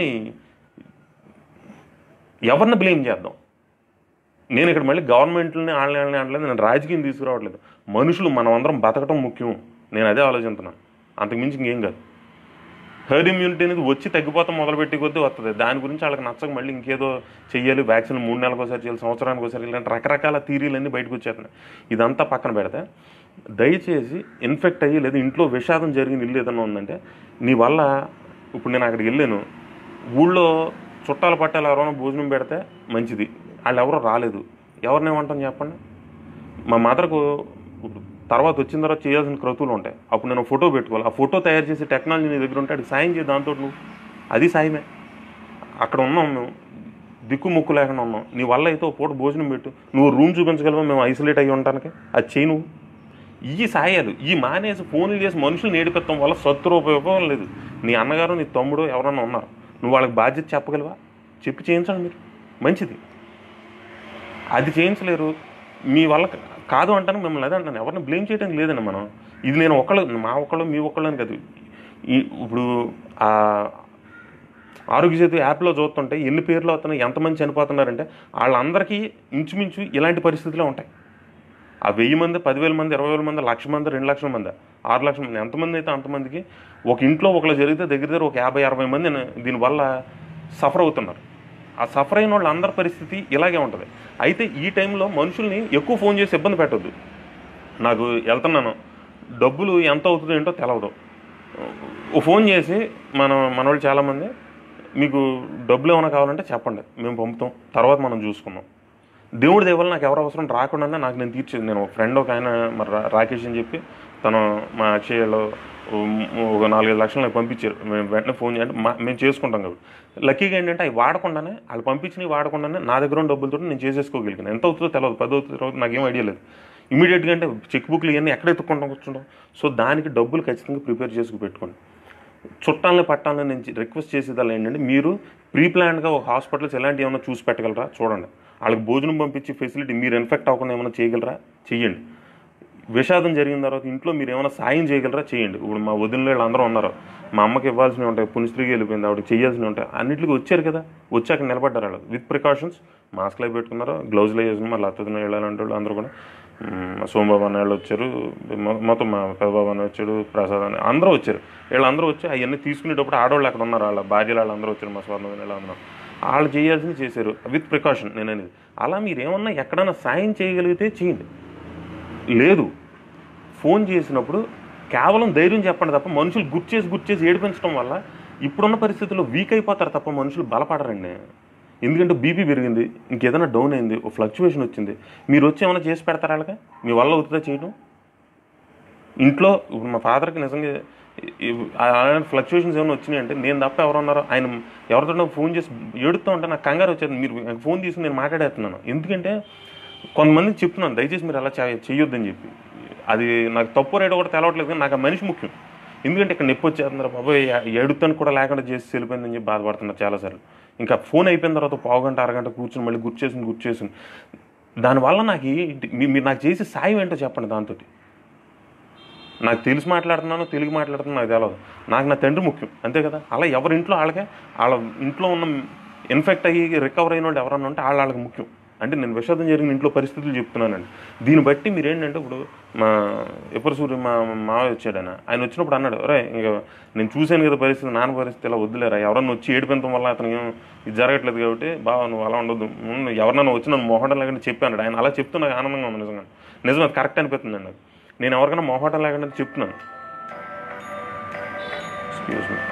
ఎవరిని బ్లేమ్ చేద్దాం నేను ఇక్కడ మళ్ళీ గవర్నమెంట్ని ఆడలేని అనలేదు నేను రాజకీయం తీసుకురావట్లేదు మనుషులు మనం అందరం బతకటం ముఖ్యం నేను అదే ఆలోచిస్తున్నాను అంతకుమించి ఇంకేం కాదు హెర్డ్ ఇమ్యూనిటీ అనేది వచ్చి తగ్గిపోతాం మొదలుపెట్టి కొద్దీ వస్తుంది దాని గురించి వాళ్ళకి నచ్చక మళ్ళీ ఇంకేదో చెయ్యాలి వ్యాక్సిన్ మూడు నెలలకు ఒకసారి చేయాలి సంవత్సరానికి ఒకసారి ఇలాంటి రకరకాల థీరీలన్నీ బయటకు వచ్చేస్తున్నాయి ఇదంతా పక్కన పెడితే దయచేసి ఇన్ఫెక్ట్ అయ్యి లేదా ఇంట్లో విషాదం జరిగిన ఇల్లు ఏదైనా ఉందంటే నీ వల్ల ఇప్పుడు నేను అక్కడికి వెళ్ళాను ఊళ్ళో చుట్టాలు పట్టాలు ఎవరైనా భోజనం పెడితే మంచిది వాళ్ళు ఎవరో రాలేదు ఎవరిని ఏమంటాం చెప్పండి మా మదర్కు తర్వాత వచ్చిన తర్వాత చేయాల్సిన క్రతువులు ఉంటాయి అప్పుడు నేను ఫోటో పెట్టుకోవాలి ఆ ఫోటో తయారు చేసే టెక్నాలజీ నీ దగ్గర ఉంటే అది సాయం చేయి దాంతో నువ్వు అది సాయమే అక్కడ ఉన్నాం మేము దిక్కు ముక్కు లేకుండా ఉన్నాం నీ వల్ల అయితే ఒక పూట భోజనం పెట్టు నువ్వు రూమ్ చూపించగలవా మేము ఐసోలేట్ అయ్యి ఉండటానికి అది చేయి నువ్వు ఈ సాయాలు ఈ మానేసి ఫోన్లు చేసి మనుషులు నేడిపెత్తడం వల్ల సత్తు ఉపయోగం లేదు నీ అన్నగారు నీ తమ్ముడు ఎవరన్నా ఉన్నారు నువ్వు వాళ్ళకి బాధ్యత చెప్పగలవా చెప్పి చేయించండి మీరు మంచిది అది చేయించలేరు మీ వల్ల కా- కాదు అంటాను మిమ్మల్ని అదే అంటాను ఎవరిని బ్లేమ్ చేయడానికి లేదండి మనం ఇది నేను ఒకళ్ళు మా ఒకళ్ళు మీ ఒకళ్ళు అని కాదు ఈ ఇప్పుడు ఆ ఆరోగ్య సేతు యాప్లో చూస్తుంటే ఎన్ని పేర్లు అవుతున్నాయి ఎంతమంది చనిపోతున్నారంటే వాళ్ళందరికీ ఇంచుమించు ఇలాంటి పరిస్థితులే ఉంటాయి ఆ వెయ్యి మంది పదివేల మంది ఇరవై వేల మంది లక్ష మంది రెండు లక్షల మంది ఆరు లక్షల మంది ఎంతమంది అయితే అంతమందికి ఒక ఇంట్లో ఒకళ్ళు జరిగితే దగ్గర దగ్గర ఒక యాభై అరవై మంది దీనివల్ల సఫర్ అవుతున్నారు ఆ సఫర్ అయిన వాళ్ళ అందరి పరిస్థితి ఇలాగే ఉంటుంది అయితే ఈ టైంలో మనుషుల్ని ఎక్కువ ఫోన్ చేసి ఇబ్బంది పెట్టొద్దు నాకు వెళ్తున్నాను డబ్బులు ఎంత అవుతుందో ఏంటో తెలవదు ఓ ఫోన్ చేసి మన మనవాళ్ళు చాలామంది మీకు డబ్బులు ఏమైనా కావాలంటే చెప్పండి మేము పంపుతాం తర్వాత మనం చూసుకుందాం దేవుడి దేవల్ల నాకు ఎవరు అవసరం రాకుండానే నాకు నేను తీర్చేది నేను ఒక ఫ్రెండ్ ఒక ఆయన మరి రా- రాకేష్ అని చెప్పి తను మా అక్షయలో ఉమ్, ఒక నాలుగైదు లక్షలు నాకు పంపించారు మేము వెంటనే ఫోన్ చేయండి మా మేము చేసుకుంటాం కాబట్టి లక్కీగా ఏంటంటే అవి వాడకుండానే వాళ్ళు పంపించినవి వాడకుండానే నా దగ్గర ఉన్న డబ్బులతో నేను చేసేసుకోగలిగాను ఎంత అవుతుందో తెలియదు పది అవుతుందో తెలియదు నాకేం ఐడియా లేదు ఇమీడియట్గా అంటే చెక్ బుక్లు ఇవన్నీ ఎక్కడ ఎత్తుకుంటాం కూర్చుంటాం సో దానికి డబ్బులు ఖచ్చితంగా ప్రిపేర్ చేసుకు పెట్టుకోండి చుట్టాలని పట్టాలని నేను రిక్వెస్ట్ చేసేదాన్ని ఏంటంటే మీరు ప్రీ ప్లాన్డ్గా ఒక హాస్పిటల్స్ ఎలాంటి ఏమైనా చూసి పెట్టగలరా చూడండి వాళ్ళకి భోజనం పంపించి ఫెసిలిటీ మీరు ఇన్ఫెక్ట్ అవ్వకుండా ఏమైనా చేయగలరా చెయ్యండి విషాదం జరిగిన తర్వాత ఇంట్లో మీరు ఏమైనా సాయం చేయగలరా చేయండి ఇప్పుడు మా వదిన వాళ్ళు అందరూ ఉన్నారు మా అమ్మకి ఇవ్వాల్సినవి ఉంటాయి పునిస్త్రీకి వెళ్ళిపోయింది ఆవిడకి చేయాల్సినవి ఉంటాయి అన్నింటికి వచ్చారు కదా వచ్చాక నిలబడ్డారు వాళ్ళు విత్ ప్రికాషన్స్ మాస్క్లు అవి పెట్టుకున్నారు గ్లౌజ్లు వేసుకుని మళ్ళీ అత్తదిన వెళ్ళాలంటే వాళ్ళు అందరూ కూడా మ్, సోమబాబు అన్న వాళ్ళు వచ్చారు మొ- మొత్తం మా పెద్దబాబు అన్న వచ్చాడు ప్రసాద్ అని అందరూ వచ్చారు వీళ్ళందరూ వచ్చి అవన్నీ తీసుకునేటప్పుడు ఆడవాళ్ళు అక్కడ ఉన్నారు వాళ్ళ భార్యలు వాళ్ళందరూ వచ్చారు మా స్వర్ణ వీళ్ళందరూ వాళ్ళు చేయాల్సింది చేశారు విత్ ప్రికాషన్ నేను అనేది అలా మీరు ఏమన్నా ఎక్కడైనా సాయం చేయగలిగితే చేయండి లేదు ఫోన్ చేసినప్పుడు కేవలం ధైర్యం చెప్పండి తప్ప మనుషులు గుర్తు చేసి గుర్తు చేసి ఏడిపించడం వల్ల ఇప్పుడున్న పరిస్థితుల్లో వీక్ అయిపోతారు తప్ప మనుషులు బలపడరండి ఎందుకంటే బీపీ పెరిగింది ఇంకేదైనా డౌన్ అయింది ఓ ఫ్లక్చువేషన్ వచ్చింది మీరు వచ్చి ఏమైనా చేసి పెడతారా వాళ్ళకి మీ వల్ల అవుతుందా చేయడం ఇంట్లో ఇప్పుడు మా ఫాదర్కి నిజంగా అలాంటి ఫ్లక్చువేషన్స్ ఏమైనా వచ్చినాయంటే నేను తప్ప ఎవరు ఉన్నారో ఆయన ఎవరితో ఫోన్ చేసి ఏడుతూ ఉంటే నాకు కంగారు వచ్చేది మీరు నాకు ఫోన్ తీసుకుని నేను మాట్లాడేస్తున్నాను ఎందుకంటే కొంతమందికి చెప్తున్నాను దయచేసి మీరు అలా చే- చేయొద్దని చెప్పి అది నాకు తప్పు రేటు కూడా తెలవట్లేదు కానీ నాకు ఆ మనిషి ముఖ్యం ఎందుకంటే ఇక్కడ నొప్పి వచ్చేస్తున్నారు బాబాయ్ ఏడుతాను కూడా లేకుండా చేసి వెళ్ళిపోయిందని చెప్పి బాధపడుతున్నారు చాలాసార్లు ఇంకా ఫోన్ అయిపోయిన తర్వాత పావు గంట అరగంట కూర్చుని మళ్ళీ గుర్తు చేసి గుర్తు చేసి దానివల్ల నాకు ఏంటి- మీ- మీరు నాకు చేసే సాయం ఏంటో చెప్పండి దాంతో నాకు తెలిసి మాట్లాడుతున్నాను తెలుగు మాట్లాడుతున్నాను నాకు తెలియదు నాకు నా తండ్రి ముఖ్యం అంతే కదా అలా ఎవరి ఇంట్లో వాళ్ళకే వాళ్ళ ఇంట్లో ఉన్న ఇన్ఫెక్ట్ అయ్యి రికవర్ అయిన వాళ్ళు ఎవరన్నా ఉంటే వాళ్ళ వాళ్ళకి ముఖ్యం అంటే నేను విషాదం జరిగిన ఇంట్లో పరిస్థితులు చెప్తున్నానండి దీన్ని బట్టి మీరు ఏంటంటే ఇప్పుడు మా ఎప్పుడు సూర్య మా మావయ్య వచ్చాడు ఆయన ఆయన వచ్చినప్పుడు అన్నాడు రే ఇంకా నేను చూశాను కదా పరిస్థితి నాన్న పరిస్థితి ఇలా వద్దులేరా ఎవరన్నా వచ్చి ఏడిపించడం వల్ల అతనికి ఏం ఇది జరగట్లేదు కాబట్టి బావ నువ్వు అలా ఉండొద్దు ముందు ఎవరినైనా వచ్చి నన్ను మొహటం లేకుండా చెప్పాను ఆయన అలా చెప్తూ నాకు ఆనందంగా ఉంది నిజంగా నిజం అది కరెక్ట్ అనిపిస్తుంది నాకు నేను ఎవరికైనా మొహటం లేకుండా చెప్తున్నాను ఎక్స్క్యూజ్ మీ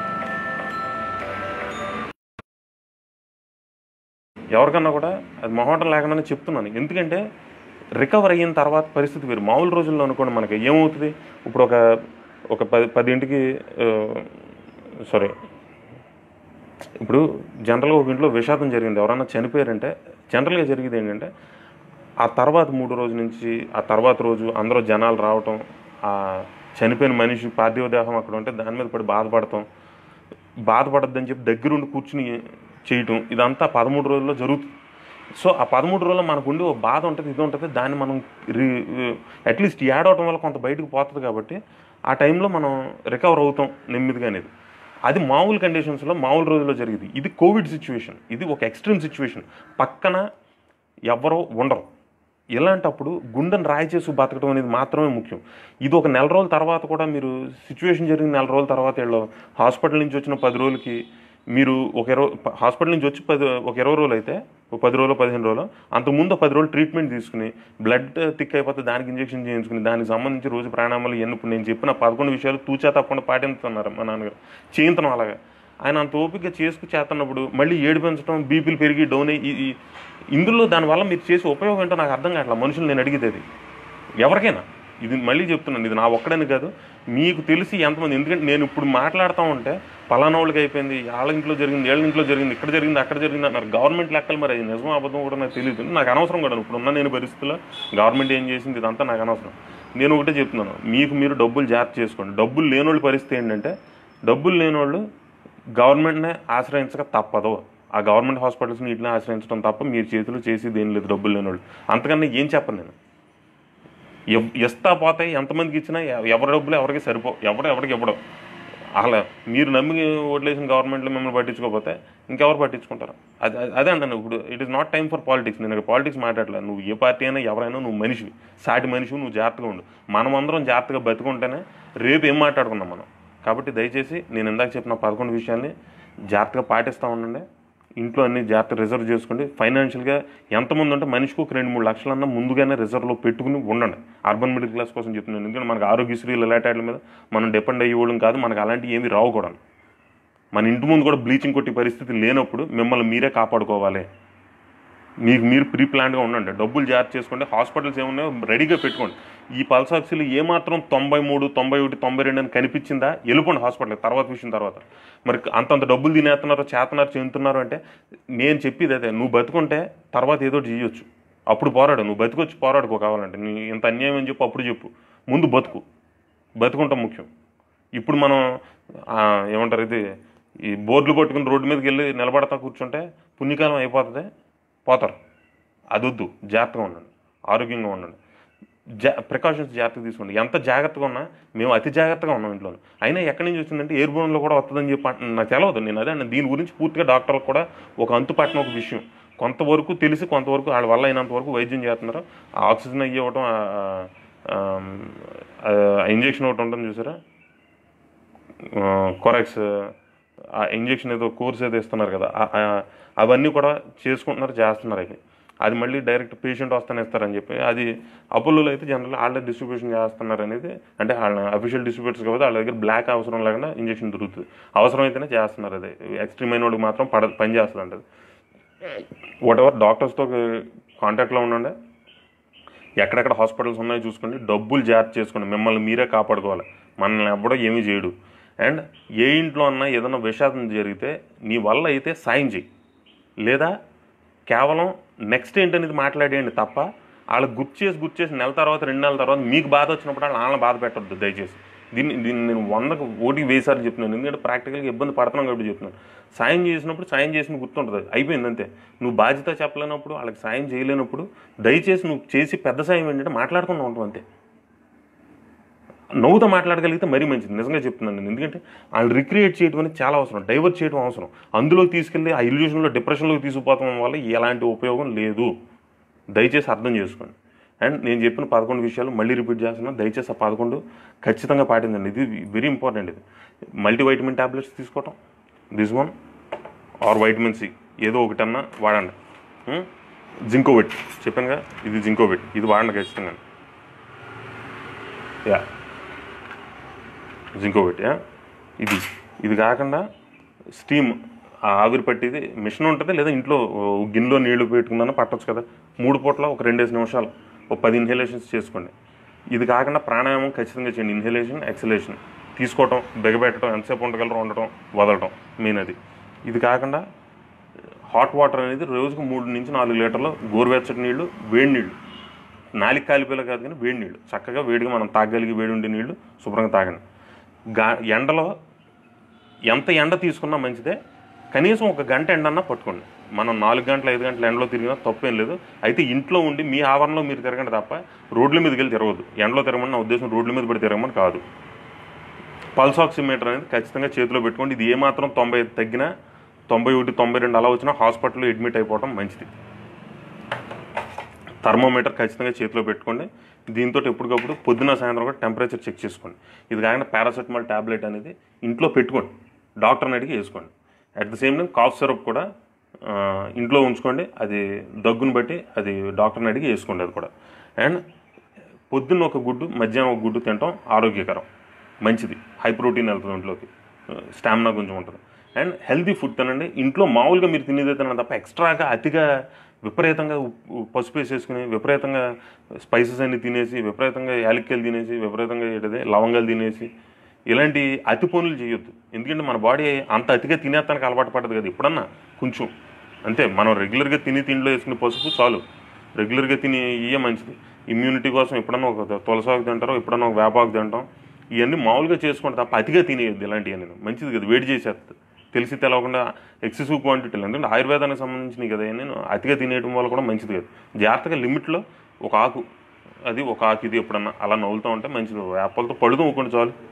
ఎవరికన్నా కూడా అది మొహటం లేకుండానే చెప్తున్నాను ఎందుకంటే రికవర్ అయిన తర్వాత పరిస్థితి వేరు మామూలు రోజుల్లో అనుకోండి మనకి ఏమవుతుంది ఇప్పుడు ఒక ఒక పది పదింటికి సారీ ఇప్పుడు జనరల్గా ఒక ఇంట్లో విషాదం జరిగింది ఎవరైనా చనిపోయారంటే జనరల్గా జరిగేది ఏంటంటే ఆ తర్వాత మూడు రోజు నుంచి ఆ తర్వాత రోజు అందరూ జనాలు రావటం ఆ చనిపోయిన మనిషి పార్థివ దేహం అక్కడ ఉంటే దాని మీద పడి బాధపడటం బాధపడద్దని చెప్పి దగ్గరుండి కూర్చుని చేయటం ఇదంతా పదమూడు రోజుల్లో జరుగుతుంది సో ఆ పదమూడు రోజుల్లో మనకు ఉండి ఓ బాధ ఉంటుంది ఇది ఉంటుంది దాన్ని మనం రి అట్లీస్ట్ ఏడవటం వల్ల కొంత బయటకు పోతుంది కాబట్టి ఆ టైంలో మనం రికవర్ అవుతాం నెమ్మదిగా అనేది అది మామూలు కండిషన్స్లో మామూలు రోజుల్లో జరిగింది ఇది కోవిడ్ సిచ్యువేషన్ ఇది ఒక ఎక్స్ట్రీమ్ సిచ్యువేషన్ పక్కన ఎవరో ఉండరు ఇలాంటప్పుడు గుండెని రాయి చేసి బతకడం అనేది మాత్రమే ముఖ్యం ఇది ఒక నెల రోజుల తర్వాత కూడా మీరు సిచ్యువేషన్ జరిగిన నెల రోజుల తర్వాత వీళ్ళు హాస్పిటల్ నుంచి వచ్చిన పది రోజులకి మీరు ఒక ఇరవై హాస్పిటల్ నుంచి వచ్చి పది ఒక ఇరవై రోజులు అయితే ఒక పది రోజులు పదిహేను రోజులు అంతకుముందు ఒక పది రోజులు ట్రీట్మెంట్ తీసుకుని బ్లడ్ థిక్ అయిపోతే దానికి ఇంజెక్షన్ చేయించుకుని దానికి సంబంధించి రోజు ప్రాణాయామాలు ఎన్ని ఇప్పుడు నేను చెప్పిన పదకొండు విషయాలు తూచా తప్పకుండా పాటిస్తున్నారు మా నాన్నగారు చేయించడం అలాగా ఆయన అంత ఓపిక చేసుకు చేస్తున్నప్పుడు మళ్ళీ ఏడు పెంచడం బీపీలు పెరిగి డౌన్ అయ్యి ఈ- ఈ- ఇందులో దానివల్ల మీరు చేసే ఉపయోగం ఏంటో నాకు అర్థం కావట్లేదు మనుషులు నేను అడిగేది అది ఎవరికైనా ఇది మళ్ళీ చెప్తున్నాను ఇది నా ఒక్కడని కాదు మీకు తెలిసి ఎంతమంది ఎందుకంటే నేను ఇప్పుడు మాట్లాడుతూ ఉంటే పలానా వాళ్ళకి అయిపోయింది వాళ్ళ ఇంట్లో జరిగింది వీళ్ళ ఇంట్లో జరిగింది ఇక్కడ జరిగింది అక్కడ జరిగింది అన్నారు గవర్నమెంట్ లెక్కలు మరి అది నిజం అబద్ధం కూడా నాకు తెలియదు నాకు అనవసరం కూడా ఇప్పుడు ఉన్న నేను పరిస్థితుల్లో గవర్నమెంట్ ఏం చేసింది ఇదంతా నాకు అనవసరం నేను ఒకటే చెప్తున్నాను మీకు మీరు డబ్బులు జాగ్రత్త చేసుకోండి డబ్బులు లేనోళ్ళ పరిస్థితి ఏంటంటే డబ్బులు లేనోళ్ళు గవర్నమెంట్నే ఆశ్రయించక తప్పదు ఆ గవర్నమెంట్ హాస్పిటల్స్ని వీటిని ఆశ్రయించడం తప్ప మీరు చేతిలో చేసేది ఏం లేదు డబ్బులు లేనోళ్ళు అంతకన్నా ఏం చెప్పను నేను ఎవ్- ఇస్తా పోతాయి ఎంతమందికి ఇచ్చినా ఎ- ఎవరి డబ్బులు ఎవరికి సరిపో ఎవరు ఎవరికి ఇవ్వడం అలా మీరు నమ్మి ఓట్లేసిన గవర్నమెంట్లో మిమ్మల్ని పట్టించుకోకపోతే ఇంకెవరు పట్టించుకుంటారు అది అది- అదే అంటాను ఇప్పుడు it is not time for politics నేను పాలిటిక్స్ మాట్లాడలేదు నువ్వు ఏ పార్టీ అయినా ఎవరైనా నువ్వు మనిషివి సాటి మనిషివి నువ్వు జాగ్రత్తగా ఉండు మనం అందరం జాగ్రత్తగా బతుకుంటేనే రేపు ఏం మాట్లాడుకుందాం మనం కాబట్టి దయచేసి నేను ఇందాక చెప్పిన పదకొండు విషయాల్ని జాగ్రత్తగా పాటిస్తూ ఉండండి ఇంట్లో అన్ని జాగ్రత్త రిజర్వ్ చేసుకోండి ఫైనాన్షియల్గా ఎంతమంది ఉంటే మనిషికి ఒక రెండు మూడు లక్షలన్నా ముందుగానే రిజర్వ్లో పెట్టుకుని ఉండండి అర్బన్ మిడిల్ క్లాస్ కోసం చెప్తున్నాను ఎందుకంటే మనకు ఆరోగ్యశ్రీలు ఇలాంటి వాటి మీద మనం డిపెండ్ అయ్యేవాళ్ళం కాదు మనకు అలాంటివి ఏమీ రావు కూడా మన ఇంటి ముందు కూడా బ్లీచింగ్ కొట్టే పరిస్థితి లేనప్పుడు మిమ్మల్ని మీరే కాపాడుకోవాలి మీకు మీరు ప్రీ ప్లాన్గా ఉండండి డబ్బులు జాగ్రత్త చేసుకోండి హాస్పిటల్స్ ఏమున్నాయో రెడీగా పెట్టుకోండి ఈ పల్సాక్సీలు ఏమాత్రం తొంభై మూడు తొంభై ఒకటి తొంభై రెండు అని కనిపించిందా వెళ్ళిపోండి హాస్పిటల్కి తర్వాత విషయం తర్వాత మరి అంతంత డబ్బులు తినేస్తున్నారు చేస్తున్నారు చెందుతున్నారు అంటే నేను చెప్పేది అదే నువ్వు బతుకుంటే తర్వాత ఏదో ఒకటి చేయొచ్చు అప్పుడు పోరాడు నువ్వు బతుకొచ్చి పోరాడుకో కావాలంటే నీ ఇంత అన్యాయం అని చెప్పు అప్పుడు చెప్పు ముందు బతుకు బతుకుంటాం ముఖ్యం ఇప్పుడు మనం ఆ, ఏమంటారు ఇది ఈ బోర్డులు పట్టుకుని రోడ్డు మీదకి వెళ్ళి నిలబడతా కూర్చుంటే పుణ్యకాలం అయిపోతుంది పోతారు అదొద్దు జాగ్రత్తగా ఉండండి ఆరోగ్యంగా ఉండండి జా ప్రికాషన్స్ జాగ్రత్తగా తీసుకోండి ఎంత జాగ్రత్తగా ఉన్నా మేము అతి జాగ్రత్తగా ఉన్నాం ఇంట్లో అయినా ఎక్కడి నుంచి వచ్చిందంటే ఎయిర్ బోన్లో కూడా వస్తుందని చెప్పి అంట- నాకు తెలియదు నేను అదే అన్న దీని గురించి పూర్తిగా డాక్టర్లకు కూడా ఒక అంతు పట్టిన ఒక విషయం కొంతవరకు తెలిసి కొంతవరకు వాళ్ళ వల్ల అయినంత వరకు వైద్యం చేస్తున్నారు ఆ ఆక్సిజన్ అయ్యి ఇవ్వటం ఇంజెక్షన్ ఒకటి ఉంటుంది చూసారా కొరెక్స్ ఆ ఇంజెక్షన్ ఏదో కోర్స్ ఏదో ఇస్తున్నారు కదా ఆ- ఆ- అవన్నీ కూడా చేసుకుంటున్నారు చేస్తున్నారు అవి అది మళ్ళీ డైరెక్ట్ పేషెంట్ వస్తానే ఇస్తారని చెప్పి అది అపోలోలో అయితే జనరల్ వాళ్ళ డిస్ట్రిబ్యూషన్ చేస్తున్నారు అనేది అంటే వాళ్ళ అఫీషియల్ డిస్ట్రిబ్యూటర్స్ కాబట్టి వాళ్ళ దగ్గర బ్లాక్ అవసరం లేకుండా ఇంజెక్షన్ దొరుకుతుంది అవసరం అయితేనే చేస్తున్నారు అది ఎక్స్ట్రీమ్ అయిన వాళ్ళకి మాత్రం పడ పని చేస్తుంది అంటే వాట్ ఎవర్ డాక్టర్స్తో కాంటాక్ట్లో ఉండండి ఎక్కడెక్కడ హాస్పిటల్స్ ఉన్నాయో చూసుకోండి డబ్బులు జాగ్రత్త చేసుకోండి మిమ్మల్ని మీరే కాపాడుకోవాలి మనల్ని ఎప్పుడో ఏమీ చేయడు అండ్ ఏ ఇంట్లో అన్నా ఏదైనా విషాదం జరిగితే నీ వల్ల అయితే సాయం చేయి లేదా కేవలం నెక్స్ట్ ఏంటనేది మాట్లాడేయండి తప్ప వాళ్ళకి గుర్తు చేసి గుర్తు చేసి నెల తర్వాత రెండు నెలల తర్వాత మీకు బాధ వచ్చినప్పుడు వాళ్ళు వాళ్ళని బాధ పెట్టద్దు దయచేసి దీన్ని దీన్ని నేను వందకు ఓటికి వేసారి చెప్తున్నాను ఎందుకంటే ప్రాక్టికల్గా ఇబ్బంది పడుతున్నాం కాబట్టి చెప్తున్నాను సాయం చేసినప్పుడు సాయం చేసిన గుర్తుంటుంది అది. అయిపోయింది అంతే నువ్వు బాధ్యత చెప్పలేనప్పుడు వాళ్ళకి సాయం చేయలేనప్పుడు దయచేసి నువ్వు చేసి పెద్ద సాయం ఏంటంటే మాట్లాడుకుంటూ ఉంటాం అంతే నవ్వుతో మాట్లాడగలిగితే మరీ మంచిది నిజంగా చెప్తున్నాను నేను ఎందుకంటే వాళ్ళు రిక్రియేట్ చేయడం అనేది చాలా అవసరం డైవర్ట్ చేయడం అవసరం అందులోకి తీసుకెళ్ళి ఆ ఇల్యూషన్లో డిప్రెషన్లోకి తీసుకుపోవడం వల్ల ఎలాంటి ఉపయోగం లేదు దయచేసి అర్థం చేసుకోండి అండ్ నేను చెప్పిన పదకొండు విషయాలు మళ్ళీ రిపీట్ చేస్తున్నాను దయచేసి ఆ పదకొండు ఖచ్చితంగా పాటించండి ఇది వెరీ ఇంపార్టెంట్ ఇది మల్టీ వైటమిన్ ట్యాబ్లెట్స్ తీసుకోవటం this one or vitamin C ఏదో ఒకటన్నా వాడండి జింకోబెట్ చెప్పానుగా ఇది జింకోబెట్ ఇది వాడండి ఖచ్చితంగా యా జింకోబెట్ యా ఇది ఇది కాకుండా స్టీమ్ ఆ ఆవిరి పట్టేది మిషన్ ఉంటుంది లేదా ఇంట్లో ఓ గిన్నెలో నీళ్లు పెట్టుకున్నా పట్టొచ్చు కదా మూడు పూట్ల ఒక రెండేసి నిమిషాలు ఒక పది ఇన్హేలేషన్స్ చేసుకోండి ఇది కాకుండా ప్రాణాయామం ఖచ్చితంగా చేయండి ఇన్హేలేషన్ ఎక్సలేషన్ తీసుకోవటం బిగబెట్టడం ఎంతసేపు ఉండగలరు ఉండటం వదలటం మెయిన్ అది ఇది కాకుండా హాట్ వాటర్ అనేది రోజుకు మూడు నుంచి నాలుగు లీటర్లు గోరువెచ్చటి నీళ్లు వేడి నీళ్లు నాలుగు కాలిపోయేలా కాదు కానీ వేడి నీళ్ళు చక్కగా వేడిగా మనం తాగలిగి వేడి ఉండే నీళ్లు శుభ్రంగా తాగండి గా ఎండలో ఎంత ఎండ తీసుకున్నా మంచిదే కనీసం ఒక గంట ఎండన్నా పట్టుకోండి మనం నాలుగు గంటలు ఐదు గంటల ఎండలో తిరిగినా తప్పేం లేదు అయితే ఇంట్లో ఉండి మీ ఆవరణలో మీరు తిరగండి తప్ప రోడ్ల మీదకి వెళ్ళి తిరగదు ఎండలో తిరగమని నా ఉద్దేశం రోడ్ల మీద పడి తిరగమని కాదు పల్స్ ఆక్సిమీటర్ అనేది ఖచ్చితంగా చేతిలో పెట్టుకోండి ఇది ఏమాత్రం తొంభై ఐదు తగ్గినా తొంభై ఒకటి తొంభై రెండు అలా వచ్చినా హాస్పిటల్లో అడ్మిట్ అయిపోవడం మంచిది థర్మోమీటర్ ఖచ్చితంగా చేతిలో పెట్టుకోండి దీంతో ఎప్పటికప్పుడు పొద్దున సాయంత్రం కూడా టెంపరేచర్ చెక్ చేసుకోండి ఇది కాకుండా పారాసెటమాల్ ట్యాబ్లెట్ అనేది ఇంట్లో పెట్టుకోండి డాక్టర్ని అడిగి వేసుకోండి at the same time cough syrup కూడా ఆ, ఇంట్లో ఉంచుకోండి అది దగ్గును బట్టి అది డాక్టర్ని అడిగి వేసుకోండి అది కూడా అండ్ పొద్దున్న ఒక గుడ్డు మధ్యాహ్నం ఒక గుడ్డు తినటం ఆరోగ్యకరం మంచిది హై ప్రోటీన్ వెళ్తుంది ఒంట్లోకి స్టామినా కొంచెం ఉంటుంది అండ్ హెల్తీ ఫుడ్ తినండి ఇంట్లో మామూలుగా మీరు తినేదే తినండి తప్ప ఎక్స్ట్రాగా అతిగా విపరీతంగా ఉప్పు పసుపు వేసేసుకుని విపరీతంగా స్పైసెస్ అన్ని తినేసి విపరీతంగా యాలక్కాయలు తినేసి విపరీతంగా ఏంటది లవంగాలు తినేసి ఇలాంటి అతి పనులు చేయొద్దు ఎందుకంటే మన బాడీ అంత అతిగా తినేస్తానికి అలవాటు పడదు కదా ఎప్పుడన్నా కొంచెం అంతే మనం రెగ్యులర్గా తిని తిండిలో వేసుకునే పసుపు చాలు రెగ్యులర్గా తిని ఇయ్యే మంచిది ఇమ్యూనిటీ కోసం ఎప్పుడన్నా ఒక తులసాకు తింటారో ఎప్పుడన్నా ఒక వేపాకు తింటాం ఇవన్నీ మామూలుగా చేసుకోండి తప్ప అతిగా తినేయద్దు ఇలాంటివన్నీ మంచిది కదా వేడి చేసేస్తుంది తెలిసి తెలవకుండా ఎక్సెసివ్ క్వాంటిటీలు ఎందుకంటే ఆయుర్వేదానికి సంబంధించినవి కదా నేను అతిగా తినేయడం వల్ల కూడా మంచిది కదా జాగ్రత్తగా లిమిట్లో ఒక ఆకు అది ఒక ఆకు ఇది ఎప్పుడన్నా అలా నవ్వులుతూ ఉంటే మంచిది వేపలతో పళ్ళు తవ్వుకోండి చాలు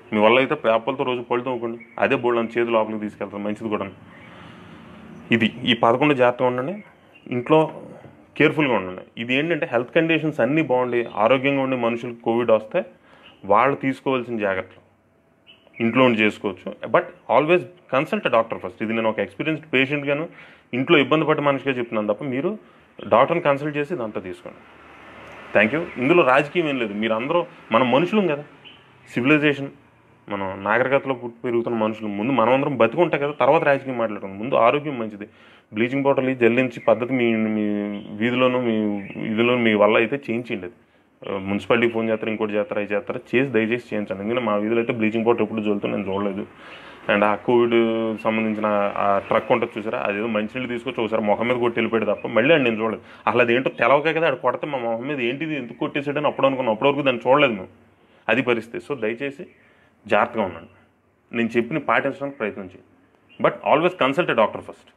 మీ వల్ల అయితే పేపర్లతో రోజు పళ్ళు తోముకోండి అదే బోల్డ్ అని చేతి లోపలికి తీసుకెళ్తారు మంచిది కూడా ఇది ఈ పదకొండు జాగ్రత్తగా ఉండండి ఇంట్లో కేర్ఫుల్గా ఉండండి ఇది ఏంటంటే హెల్త్ కండిషన్స్ అన్నీ బాగుండి ఆరోగ్యంగా ఉండి మనుషులకు కోవిడ్ వస్తే వాళ్ళు తీసుకోవాల్సిన జాగ్రత్తలు ఇంట్లో ఉండి చేసుకోవచ్చు but always consult doctor first ఇది నేను ఒక ఎక్స్పీరియన్స్డ్ పేషెంట్గాను ఇంట్లో ఇబ్బంది పడ్డ మనిషిగా చెప్తున్నాను తప్ప మీరు డాక్టర్ని కన్సల్ట్ చేసి ఇదంతా తీసుకోండి థ్యాంక్ యూ ఇందులో రాజకీయం ఏం లేదు మీరు అందరూ మనం మనుషులం కదా సివిలైజేషన్ మనం నాగరికతలో పుట్టి పెరుగుతున్న మనుషులు ముందు మనం అందరం బతికుంటాం కదా తర్వాత రాజకీయం మాట్లాడుకుందాం ముందు ఆరోగ్యం మంచిది బ్లీచింగ్ పౌడర్లు జల్లించి పద్ధతి మీ మీ వీధిలోనూ మీ ఇదిలో మీ వల్ల అయితే చేయించండి అది మున్సిపాలిటీకి ఫోన్ చేస్తారు ఇంకోటి చేస్తారు అవి చేస్తారు చేసి దయచేసి చేయించండి ఎందుకంటే మా వీధిలో అయితే బ్లీచింగ్ పౌడర్ ఎప్పుడు జల్లుతూ నేను చూడలేదు అండ్ ఆ కోవిడ్ సంబంధించిన ఆ ట్రక్ ఉంటుంది చూసారా అదేదో మంచినీళ్ళు తీసుకొచ్చి ఒకసారి మొహం మీద కొట్టి వెళ్ళిపోయాడు తప్ప మళ్ళీ అండి నేను చూడలేదు అసలు అదేంటో తెలవక కదా ఆడు కొడితే మా మొహం మీద ఏంటిది ఎందుకు కొట్టేసాడని అప్పుడు అనుకున్నాం అప్పటివరకు దాన్ని చూడలేదు మేము అది పరిస్థితి సో దయచేసి జాగ్రత్తగా ఉండండి నేను చెప్పిన పాటించడానికి ప్రయత్నం చేయండి but always consult doctor first